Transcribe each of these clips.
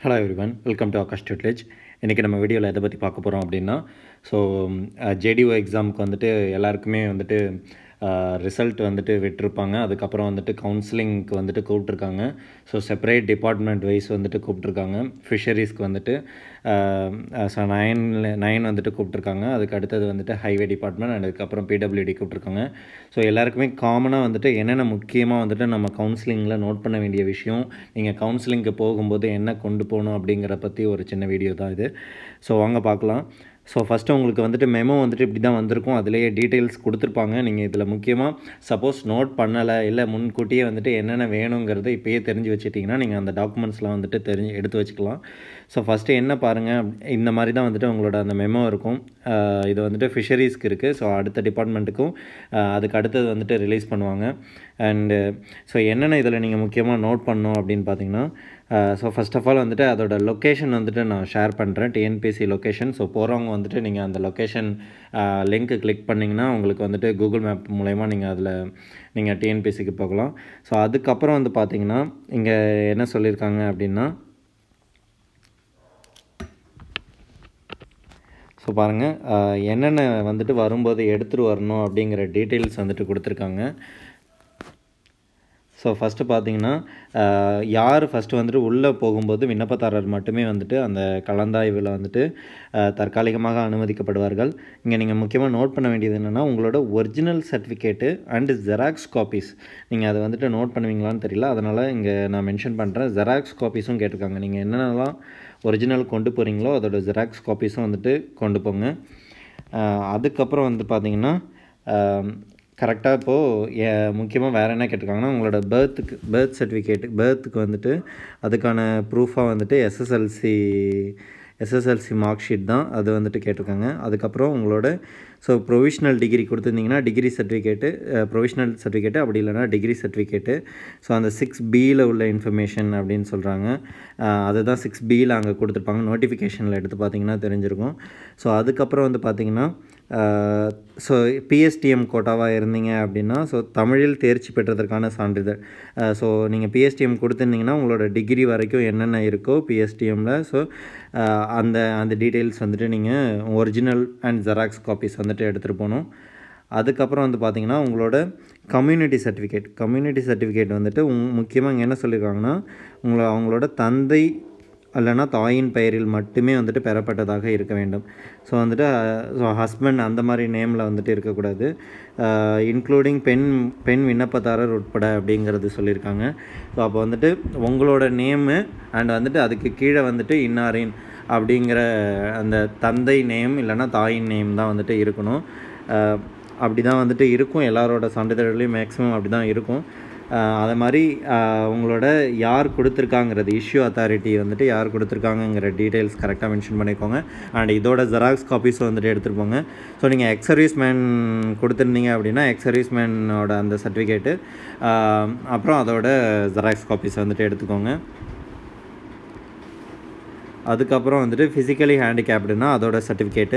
hello everyone welcome to Akash டூட்லேஜ் இன்றைக்கி நம்ம வீடியோவில் எதை பற்றி பார்க்க போகிறோம் அப்படின்னா ஸோ ஜேடிஓ எக்ஸாமுக்கு வந்துட்டு எல்லாருக்குமே வந்துட்டு ரிசல்ட் வந்துட்டு விட்டிருப்பாங்க அதுக்கப்புறம் வந்துட்டு கவுன்சிலிங்க்கு வந்துட்டு கூப்பிட்ருக்காங்க ஸோ செப்பரேட் டிபார்ட்மெண்ட் வைஸ் வந்துட்டு கூப்பிட்ருக்காங்க ஃபிஷரிஸ்க்கு வந்துட்டு ஸோ நைனில் நைன் வந்துட்டு கூப்பிட்ருக்காங்க அதுக்கு அடுத்தது வந்துட்டு ஹைவே டிபார்ட்மெண்ட் அண்ட் அதுக்கப்புறம் பிடபிள்யூடி கூப்பிட்ருக்காங்க ஸோ எல்லாருக்குமே காமனாக வந்துட்டு என்னென்ன முக்கியமாக வந்துட்டு நம்ம கவுன்சிலிங்கில் நோட் பண்ண வேண்டிய விஷயம் நீங்கள் கவுன்சிலிங்க்கு போகும்போது என்ன கொண்டு போகணும் அப்படிங்கிற பற்றி ஒரு சின்ன வீடியோ தான் இது ஸோ வாங்க பார்க்கலாம் ஸோ ஃபஸ்ட்டு உங்களுக்கு வந்துட்டு மெமோ வந்துட்டு இப்படி தான் வந்திருக்கும் அதிலேயே டீட்டெயில்ஸ் கொடுத்துருப்பாங்க நீங்கள் இதில் முக்கியமாக சப்போஸ் நோட் பண்ணலை இல்லை முன்கூட்டியே வந்துட்டு என்னென்ன வேணுங்கிறத இப்போயே தெரிஞ்சு வச்சுட்டிங்கன்னா நீங்கள் அந்த டாக்குமெண்ட்ஸ்லாம் வந்துட்டு தெரிஞ்சு எடுத்து வச்சுக்கலாம் ஸோ ஃபஸ்ட்டு என்ன பாருங்கள் இந்த மாதிரி தான் வந்துட்டு உங்களோட அந்த மெமோ இருக்கும் இது வந்துட்டு ஃபிஷரிஸ்க்கு இருக்குது ஸோ அடுத்த டிபார்ட்மெண்ட்டுக்கும் அதுக்கு அடுத்தது வந்துட்டு ரிலீஸ் பண்ணுவாங்க அண்டு ஸோ என்னென்ன இதில் நீங்கள் முக்கியமாக நோட் பண்ணணும் அப்படின்னு பார்த்தீங்கன்னா ஸோ ஃபஸ்ட் ஆஃப் ஆல் வந்துட்டு அதோட லொக்கேஷன் வந்துட்டு நான் ஷேர் பண்ணுறேன் டிஎன்பிசி லொக்கேஷன் ஸோ போகிறவங்க வந்துட்டு நீங்கள் அந்த லொக்கேஷன் லிங்க்கு கிளிக் பண்ணிங்கன்னா உங்களுக்கு வந்துட்டு கூகுள் மேப் மூலயமா நீங்கள் அதில் நீங்கள் டிஎன்பிசிக்கு போகலாம் ஸோ அதுக்கப்புறம் வந்து பார்த்தீங்கன்னா இங்கே என்ன சொல்லியிருக்காங்க அப்படின்னா ஸோ பாருங்கள் என்னென்ன வந்துட்டு வரும்போது எடுத்துகிட்டு வரணும் அப்படிங்கிற டீட்டெயில்ஸ் வந்துட்டு கொடுத்துருக்காங்க ஸோ ஃபஸ்ட்டு பார்த்தீங்கன்னா யார் ஃபஸ்ட்டு வந்துட்டு உள்ளே போகும்போது விண்ணப்பதாரர் மட்டுமே வந்துட்டு அந்த கலந்தாய்வில் வந்துட்டு தற்காலிகமாக அனுமதிக்கப்படுவார்கள் இங்கே நீங்கள் முக்கியமாக நோட் பண்ண வேண்டியது என்னென்னா உங்களோட original certificate and xerox copies நீங்கள் அதை வந்துட்டு நோட் பண்ணுவீங்களான்னு தெரியல அதனால் இங்கே நான் மென்ஷன் பண்ணுறேன் ஜெராக்ஸ் காப்பீஸும் கேட்டிருக்காங்க நீங்கள் என்னென்னலாம் ஒரிஜினல் கொண்டு போகிறீங்களோ அதோட ஜெராக்ஸ் காப்பீஸும் வந்துட்டு கொண்டு போங்க அதுக்கப்புறம் வந்து பார்த்திங்கன்னா கரெக்டாக இப்போது முக்கியமாக வேறு என்ன கேட்டிருக்காங்கன்னா உங்களோட பேர்த்துக்கு பேர்த் சர்டிஃபிகேட்டு பேர்த்துக்கு வந்துட்டு அதுக்கான ப்ரூஃபாக வந்துட்டு எஸ்எஸ்எல்சி எஸ்எஸ்எல்சி மார்க் ஷீட் தான் அது வந்துட்டு கேட்டிருக்காங்க அதுக்கப்புறம் உங்களோட ஸோ ப்ரொவிஷ்னல் டிகிரி கொடுத்துருந்தீங்கன்னா டிகிரி சர்டிஃபிகேட்டு ப்ரொவிஷ்னல் சர்டிஃபிகேட்டு அப்படி இல்லைனா டிகிரி சர்டிஃபிகேட்டு ஸோ அந்த சிக்ஸ் பியில் உள்ள இன்ஃபர்மேஷன் அப்படின்னு சொல்கிறாங்க அதுதான் சிக்ஸ் பியில் அங்கே கொடுத்துருப்பாங்க நோட்டிஃபிகேஷனில் எடுத்து பார்த்தீங்கன்னா தெரிஞ்சிருக்கும் ஸோ அதுக்கப்புறம் வந்து பார்த்திங்கன்னா ஸோ பிஎஸ்டிஎம் கோட்டாவாக இருந்தீங்க அப்படின்னா ஸோ தமிழில் தேர்ச்சி பெற்றதற்கான சான்றிதழ் ஸோ நீங்கள் பிஎஸ்டிஎம் கொடுத்துருந்தீங்கன்னா உங்களோட டிகிரி வரைக்கும் என்னென்ன இருக்கோ பிஎஸ்டிஎம்மில் ஸோ அந்த அந்த டீட்டெயில்ஸ் வந்துட்டு நீங்கள் ஒரிஜினல் அண்ட் ஜெராக்ஸ் காப்பீஸ் வந்துட்டு எடுத்துகிட்டு போகணும் அதுக்கப்புறம் வந்து பார்த்திங்கன்னா உங்களோட கம்யூனிட்டி சர்டிஃபிகேட் கம்யூனிட்டி சர்டிஃபிகேட் வந்துட்டு உங் முக்கியமாக இங்கே என்ன சொல்லியிருக்காங்கன்னா உங்களை அவங்களோட தந்தை இல்லைனா தாயின் பெயரில் மட்டுமே வந்துட்டு பெறப்பட்டதாக இருக்க வேண்டும் ஸோ வந்துட்டு ஸோ ஹஸ்பண்ட் அந்த மாதிரி நேமில் வந்துட்டு இருக்கக்கூடாது இன்க்ளூடிங் பெண் பெண் விண்ணப்பதாரர் உட்பட அப்படிங்கிறது சொல்லியிருக்காங்க ஸோ அப்போ வந்துட்டு உங்களோட நேமு அண்ட் வந்துட்டு அதுக்கு கீழே வந்துட்டு இன்னாரின் அப்படிங்கிற அந்த தந்தை நேம் இல்லைனா தாயின் நேம் தான் வந்துட்டு இருக்கணும் அப்படி தான் வந்துட்டு இருக்கும் எல்லாரோட சான்றிதழ்லையும் மேக்ஸிமம் அப்படி தான் இருக்கும் அதை மாதிரி உங்களோட யார் கொடுத்துருக்காங்கிறது இஷ்யூ அத்தாரிட்டி வந்துட்டு யார் கொடுத்துருக்காங்கங்கிற டீட்டெயில்ஸ் கரெக்டாக மென்ஷன் பண்ணிக்கோங்க அண்ட் இதோட ஜெராக்ஸ் காப்பீஸும் வந்துட்டு எடுத்துகிட்டு போங்க ஸோ நீங்கள் எக்ஸ் சர்வீஸ் மேன் கொடுத்துருந்தீங்க அப்படின்னா எக்ஸ் சர்வீஸ் மேனோட அந்த சர்டிஃபிகேட்டு அப்புறம் அதோட ஜெராக்ஸ் காப்பீஸ் வந்துட்டு எடுத்துக்கோங்க அதுக்கப்புறம் வந்துட்டு ஃபிசிக்கலி ஹேண்டிகேப்டுனா அதோட சர்டிஃபிகேட்டு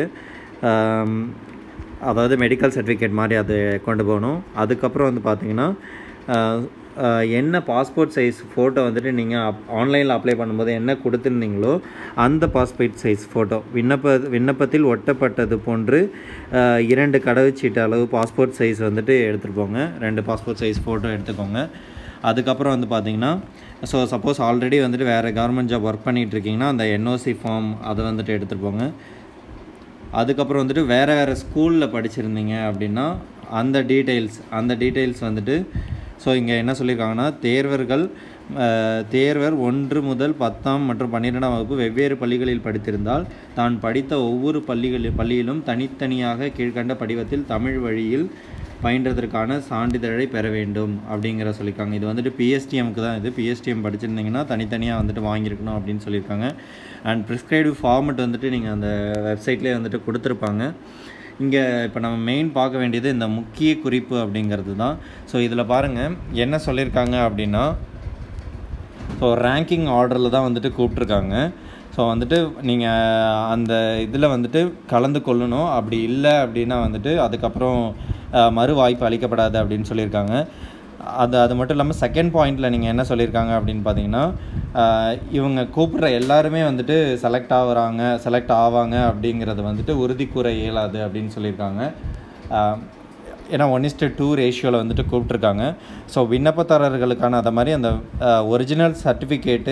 அதாவது மெடிக்கல் சர்டிஃபிகேட் மாதிரி அது கொண்டு போகணும் அதுக்கப்புறம் வந்து பார்த்திங்கன்னா என்ன பாஸ்போர்ட் சைஸ் ஃபோட்டோ வந்துட்டு நீங்கள் அப் ஆன்லைனில் அப்ளை பண்ணும்போது என்ன கொடுத்துருந்தீங்களோ அந்த பாஸ்போர்ட் சைஸ் ஃபோட்டோ விண்ணப்ப விண்ணப்பத்தில் ஒட்டப்பட்டது போன்று இரண்டு கடவுச்சீட்டு அளவு பாஸ்போர்ட் சைஸ் வந்துட்டு எடுத்துகிட்டு போங்க ரெண்டு பாஸ்போர்ட் சைஸ் ஃபோட்டோ எடுத்துக்கோங்க அதுக்கப்புறம் வந்து பார்த்திங்கன்னா ஸோ சப்போஸ் ஆல்ரெடி வந்துட்டு வேறு கவர்மெண்ட் ஜாப் ஒர்க் பண்ணிகிட்டு இருக்கீங்கன்னா அந்த என்ஓசி ஃபார்ம் அதை வந்துட்டு எடுத்துகிட்டு போங்க அதுக்கப்புறம் வந்துட்டு வேறு வேறு ஸ்கூலில் படிச்சிருந்தீங்க அப்படின்னா அந்த டீட்டெயில்ஸ் அந்த டீட்டெயில்ஸ் வந்துட்டு ஸோ இங்கே என்ன சொல்லியிருக்காங்கன்னா தேர்வர்கள் தேர்வர் ஒன்று முதல் பத்தாம் மற்றும் பன்னிரெண்டாம் வகுப்பு வெவ்வேறு பள்ளிகளில் படித்திருந்தால் தான் படித்த ஒவ்வொரு பள்ளிகளில் பள்ளியிலும் தனித்தனியாக கீழ்கண்ட படிவத்தில் தமிழ் வழியில் பயின்றதற்கான சான்றிதழை பெற வேண்டும் அப்படிங்கிற சொல்லியிருக்காங்க இது வந்துட்டு பிஎஸ்டிஎம்க்கு தான் இது பிஎஸ்டிஎம் படிச்சிருந்தீங்கன்னா தனித்தனியாக வந்துட்டு வாங்கியிருக்கணும் அப்படின்னு சொல்லியிருக்காங்க அண்ட் ப்ரிஸ்கிரைப்டு ஃபார்மெட் வந்துட்டு நீங்கள் அந்த வெப்சைட்லேயே வந்துட்டு கொடுத்துருப்பாங்க இங்கே இப்போ நம்ம மெயின் பார்க்க வேண்டியது இந்த முக்கிய குறிப்பு அப்படிங்கிறது தான் ஸோ இதில் பாருங்கள் என்ன சொல்லியிருக்காங்க அப்படின்னா ஸோ ரேங்கிங் ஆர்டரில் தான் வந்துட்டு கூப்பிட்ருக்காங்க ஸோ வந்துட்டு நீங்கள் அந்த இதில் வந்துட்டு கலந்து கொள்ளணும் அப்படி இல்லை அப்படின்னா வந்துட்டு அதுக்கப்புறம் மறு வாய்ப்பு அளிக்கப்படாது அப்படின்னு சொல்லியிருக்காங்க அது அது மட்டும் இல்லாமல் செகண்ட் பாயிண்டில் நீங்கள் என்ன சொல்லியிருக்காங்க அப்படின்னு பார்த்தீங்கன்னா ஆஹ் இவங்க கூப்பிட்ற எல்லாருமே வந்துட்டு செலக்ட் ஆகுறாங்க செலக்ட் ஆவாங்க அப்படிங்கிறது வந்துட்டு உறுதி கூற இயலாது அப்படின்னு சொல்லியிருக்காங்க ஆஹ் ஏன்னா ஒன் இஸ்டு டூ ரேஷியோவில் வந்துட்டு கூப்பிட்ருக்காங்க ஸோ விண்ணப்பதாரர்களுக்கான அதை மாதிரி அந்த ஒரிஜினல் சர்டிஃபிகேட்டு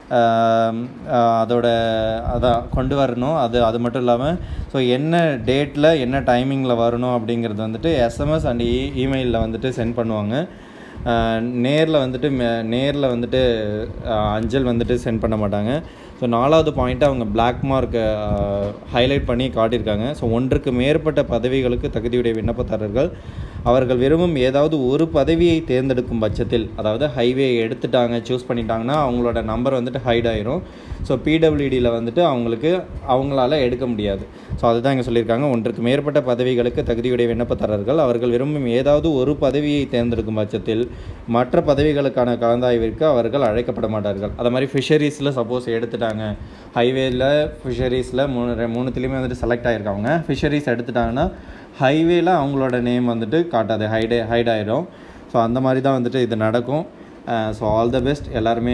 அதோட அதான் கொண்டு வரணும் அது அது மட்டும் இல்லாமல் ஸோ என்ன டேட்டில் என்ன டைமிங்கில் வரணும் அப்படிங்கிறது வந்துட்டு எஸ்எம்எஸ் அண்ட் இ இமெயிலில் வந்துட்டு சென்ட் பண்ணுவாங்க நேரில் வந்துட்டு நேரில் வந்துட்டு அஹ், அஞ்சல் வந்துட்டு சென்ட் பண்ண மாட்டாங்க ஸோ நாலாவது பாயிண்ட்டு அவங்க பிளாக் மார்க்கை ஹைலைட் பண்ணி காட்டியிருக்காங்க ஸோ ஒன்றுக்கு மேற்பட்ட பதவிகளுக்கு தகுதியுடைய விண்ணப்பதாரர்கள் அவர்கள் விரும்பும் ஏதாவது ஒரு பதவியை தேர்ந்தெடுக்கும் பட்சத்தில் அதாவது ஹைவே எடுத்துட்டாங்க சூஸ் பண்ணிட்டாங்கன்னா அவங்களோட நம்பர் வந்துட்டு ஹைட் ஆயிரும் ஸோ பிடபிள்யூடியில் வந்துட்டு அவங்களுக்கு அவங்களால எடுக்க முடியாது ஸோ அதுதான் இங்கே சொல்லியிருக்காங்க ஒன்றுக்கு மேற்பட்ட பதவிகளுக்கு தகுதியுடைய விண்ணப்பதாரர்கள் அவர்கள் விரும்பும் ஏதாவது ஒரு பதவியை தேர்ந்தெடுக்கும் பட்சத்தில் மற்ற பதவிகளுக்கான கலந்தாய்விற்கு அவர்கள் அழைக்கப்பட மாட்டார்கள் அது மாதிரி ஃபிஷரிஸில் சப்போஸ் எடுத்துட்டாங்க ஹைவேல ஃபிஷரிஸில் மூணு ரெ- மூணுத்துலேயுமே வந்துட்டு செலக்ட் ஆகிருக்காங்க ஃபிஷரிஸ் எடுத்துட்டாங்கன்னா ஹைவேல அவங்களோட நேம் வந்துட்டு காட்டாது ஹைடு ஹைட் ஆயிடும் ஸோ அந்த மாதிரி தான் வந்துட்டு இது நடக்கும் ஸோ ஆல் த பெஸ்ட் எல்லாருமே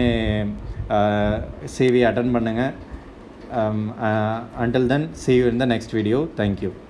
சிவி அட்டன் பண்ணுங்கள் until then see you in the next video thank you